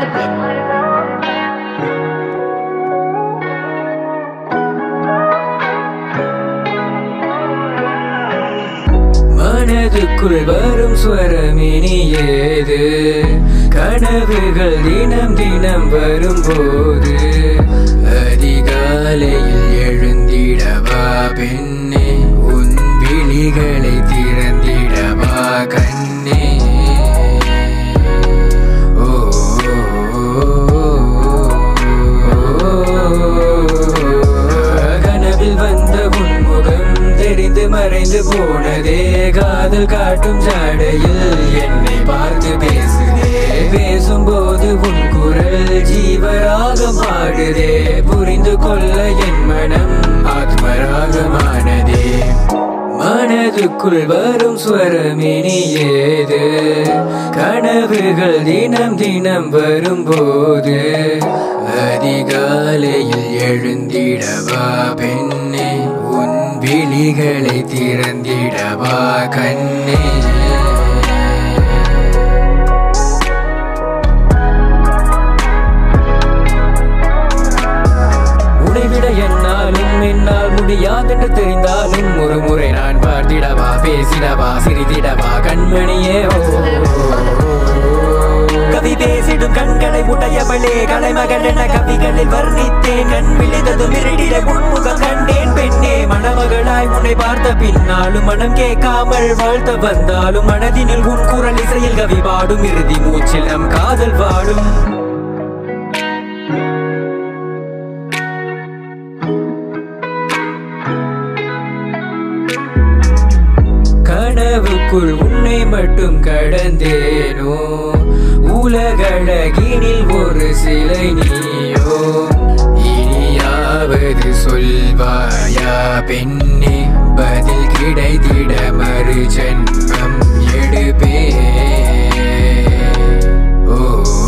மனதுக்குள் வரும் ஸ்வரமினி ஏது கனவுகள் தினம் தினம் வரும்போது அதிகாலையில் எழுந்திடவா பெண்ணே உன் விழிகளை திறந்திடவா கண்ணே ஓ, கனவில் வந்த உன் முகம் தெரிந்து மறைந்து போனதே காதல் காட்டும் ஜாடையில் என்னை பார்த்து பேசுதே பேசும்போது உன் குரல் ஜீவராகம் ஆடுதே புரிந்து கொள்ள என் மனம் ஆத்மராகமானதே மனதுக்குள் வரும் ஸ்வரமினி ஏது கனவுகள் தினம் தினம் வரும்போது அதிகாலையில் எழுந்திடவா பெண்ணே உன் விழிகளை திறந்திடவா கண்ணே உடைவிட என்னாலும் என்னால் முடியாதென்று தெரிந்தாலும் ஒரு முறை நான் பார்த்திடவா பேசிடவா சிரித்திடவா கண்மணியே ஓ கவி பேசிடும் கண்களை உடையவளே கலைமகள் என கவிகளில் வர்ணித்தேன் கண் விழித்தது மிரடிட உன்முகம் கண்டேன் பெண்ணே மணமகளாய் உன்னை பார்த்த பின்னாலும் மனம் கேட்காமல் வாழ்த்த வந்தாலும் மனதினில் உன் குரல் இசையில் கவி பாடும் இறுதி மூச்சில் நம் காதல் வாடும் கனவுக்குள் உன்னை மட்டும் கடந்தேனோ உலகளகினில் ஒரு சிலை நீயோ இனியாவது சொல்வாயா பெண்ணே பதில் கிடைத்திட மறு ஜென்மம் எடுப்பே ஓ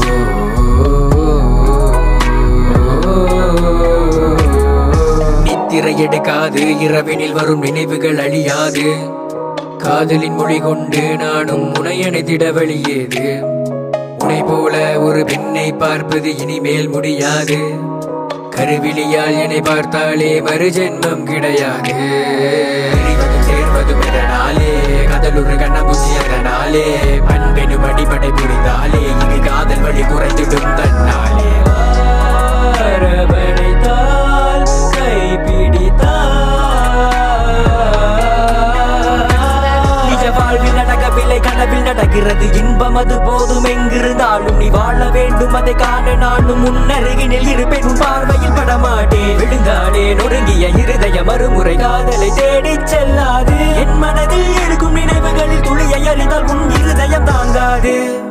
நித்திரை எடுக்காது இரவினில் வரும் நினைவுகள் அழியாது காதலின் மொழி கொண்டு நானும் உனை அணைத்திட வழியேது உனை போல ஒரு பெண்ணை பார்ப்பது இனிமேல் முடியாது கருவிழியால் என்னை பார்த்தாலே மறு ஜென்மம் கிடையாது பிரிவதும் சேர்வதும் எதனாலே கதலுறு கண்ணபுசி அதனாலே பண்பெனும் அடிப்படை புரிந்தாலே இங்கு காதல் வழி குறைந்திடும் தன்னாலே அரவணைத்தால் கைப்பிடித்தால் நிஜ வாழ்வில் நடக்கவில்லை கனவில் நடக்கிறது இன்பம் அது போதும் எங்கிருந்தாலும் நீ வாழ வேண்டும் அதை காண நானும் முன்னருகினில் இருப்பேன் உன் பார்வையில் படமாட்டேன் விழுந்தானே நொறுங்கிய இருதய மறுமுறை காதலை தேடிச் செல்லாது என் மனதில் இருக்கும் நினைவுகளில் துளியை அறிந்தால் உன் இருதயம் தாங்காது